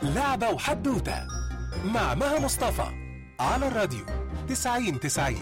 لعبة وحدوتة مع مها مصطفى على الراديو 90 90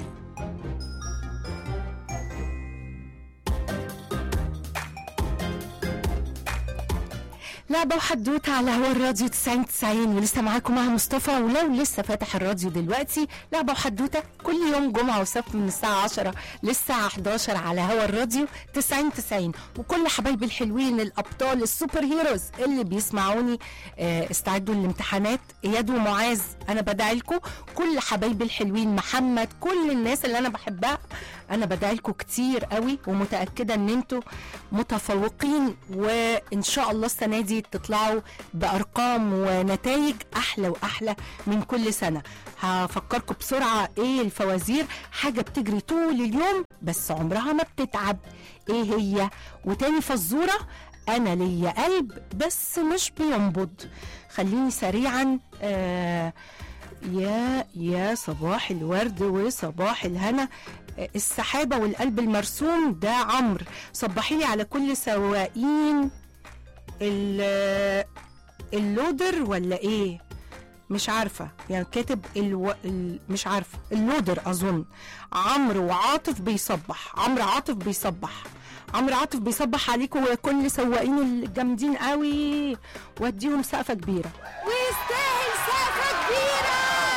لعبة وحدوتة على هوا الراديو 90 90 ولسه معاكم مع مصطفى ولو لسه فاتح الراديو دلوقتي لعبة وحدوتة كل يوم جمعة وسبت من الساعة 10 للساعة 11 على هوا الراديو 90 90 وكل حبايبي الحلوين الأبطال السوبر هيروز اللي بيسمعوني آه، استعدوا للامتحانات إياد ومعاذ أنا بدعي لكم كل حبايبي الحلوين محمد كل الناس اللي أنا بحبها أنا بدعي لكم كتير قوي ومتأكدة إن أنتوا متفوقين وإن شاء الله السنة دي تطلعوا بأرقام ونتائج أحلى وأحلى من كل سنة هفكركم بسرعة إيه الفوازير حاجة بتجري طول اليوم بس عمرها ما بتتعب إيه هي وتاني فزورة أنا ليا قلب بس مش بينبض خليني سريعا آه يا يا صباح الورد وصباح الهنا آه، السحابة والقلب المرسوم ده عمرو صبحي لي على كل سواقين ال- اللودر ولا ايه مش عارفة يعني كاتب الو... ال... مش عارفة اللودر أظن عمرو وعاطف بيصبح عمرو عاطف بيصبح عمرو عاطف بيصبح عليكم وكل سواقين الجامدين قوي واديهم سقفة كبيرة ويستاهل سقفة كبيرة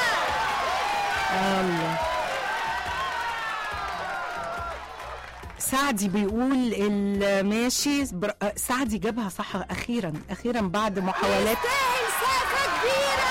الله سعدي بيقول الماشي بر... آه، سعدي جابها صح اخيرا اخيرا بعد محاولات يستاهل سقفة كبيرة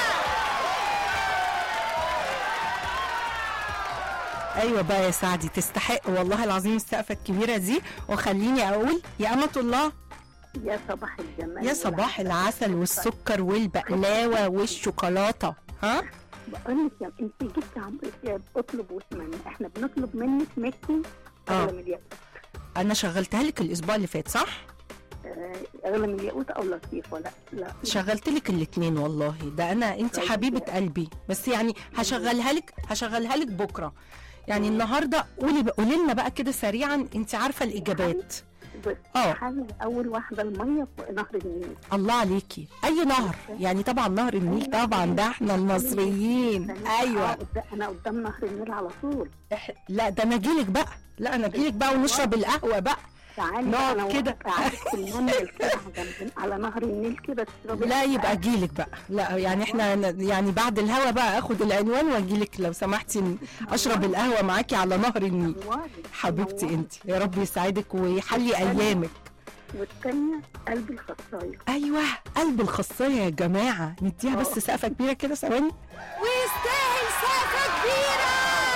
ايوه بقى يا سعدي تستحق والله العظيم السقفة الكبيرة دي وخليني اقول يا أمة الله يا صباح الجمال يا صباح العسل والسكر والبقلاوة والشوكولاتة ها بقول لك يا انت جبت عمرو دياب اطلب واتمنى احنا بنطلب منك ميكي آه. اغلى من الياقوت انا شغلتها لك الاسبوع اللي فات صح آه، اغلى من الياقوت او لطيف ولا لا شغلت لك الاثنين والله ده انا انت طيب. حبيبه قلبي بس يعني هشغلها لك هشغلها لك بكره يعني النهارده قولي قولي لنا بقى كده سريعا انت عارفه الاجابات بس آه. حل اول واحده الميه فوق نهر النيل الله عليكي اي نهر يعني طبعا نهر النيل طبعا ده احنا المصريين آه، ايوه قدام- انا قدام نهر النيل على طول إح- لا ده انا اجيلك بقى لا انا اجيلك بقى ونشرب القهوه بقى تعالي نقعد انا كده. عارف في المنزل كده جنب- على نهر النيل كده تشربي لا قهوة. يبقى اجيلك بقى لا يعني احنا ن- يعني بعد الهوا بقى اخد العنوان واجيلك لو سمحتي ن- اشرب القهوه معاكي على نهر النيل نواري. حبيبتي نواري. انت يا رب يسعدك ويحلي ايامك والثانيه قلب الخصايه ايوه قلب الخاصيه يا جماعه نديها بس سقفه كبيره كده ثواني ويستاهل سقفه كبيره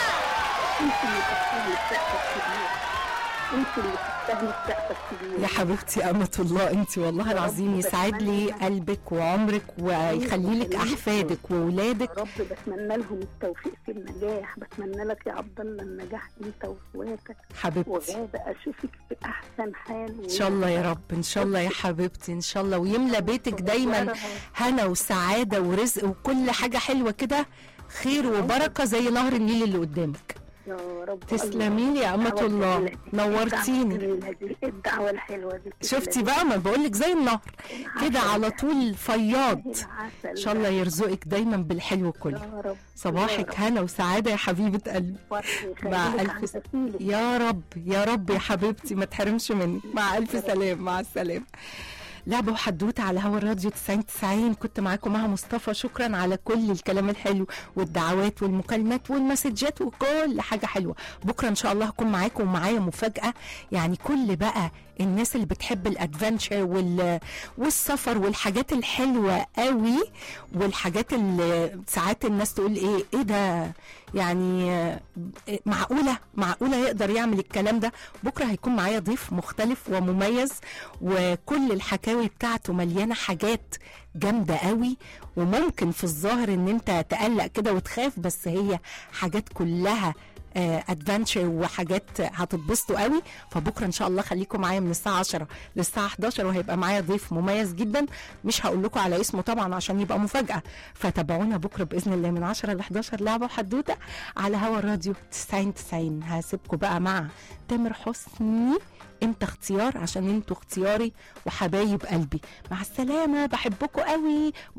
انت اللي تستاهلي السقف الكبير انت اللي تستاهلي السقف الكبير يا حبيبتي أمة الله أنت والله العظيم يسعد لي قلبك وعمرك ويخلي لك أحفادك وولادك يا رب بتمنى لهم التوفيق في النجاح بتمنى لك يا عبد الله النجاح انت واخواتك حبيبتي وغاده اشوفك في احسن حال ان شاء الله يا رب ان شاء الله يا حبيبتي ان شاء الله ويملى بيتك دايما هنا وسعاده ورزق وكل حاجه حلوه كده خير وبركه زي نهر النيل اللي قدامك يا رب تسلمي لي يا أمة الله نورتيني الدعوه الحلوه دي شفتي بقى ما بقولك زي النهر كده على طول فياض ان شاء الله يرزقك دايما بالحلو كله يا رب صباحك هنا وسعاده يا حبيبه قلبي مع ألف س- يا رب يا رب يا حبيبتي ما تحرمش منك مع ألف سلام مع السلامة لعبة وحدوتة على هوا الراديو 90 90 كنت معاكم مع مصطفى شكرا على كل الكلام الحلو والدعوات والمكالمات والمسجات وكل حاجة حلوة بكرة إن شاء الله هكون معاكم ومعايا مفاجأة يعني كل بقى الناس اللي بتحب الادفنتشر وال والسفر والحاجات الحلوة قوي والحاجات اللي ساعات الناس تقول ايه ايه ده يعني آه، معقولة معقولة يقدر يعمل الكلام ده بكرة هيكون معايا ضيف مختلف ومميز وكل الحكاوي بتاعته مليانة حاجات جامدة قوي وممكن في الظاهر ان انت تقلق كده وتخاف بس هي حاجات كلها ادفنتشر وحاجات هتتبسطوا قوي فبكره ان شاء الله خليكم معايا من الساعه 10 للساعه 11 وهيبقى معايا ضيف مميز جدا مش هقول لكم على اسمه طبعا عشان يبقى مفاجاه فتابعونا بكره باذن الله من 10 ل 11 لعبه وحدوته على هوا الراديو 90 90 هسيبكم بقى مع تامر حسني انت اختيار عشان انتوا اختياري وحبايب قلبي مع السلامه بحبكم قوي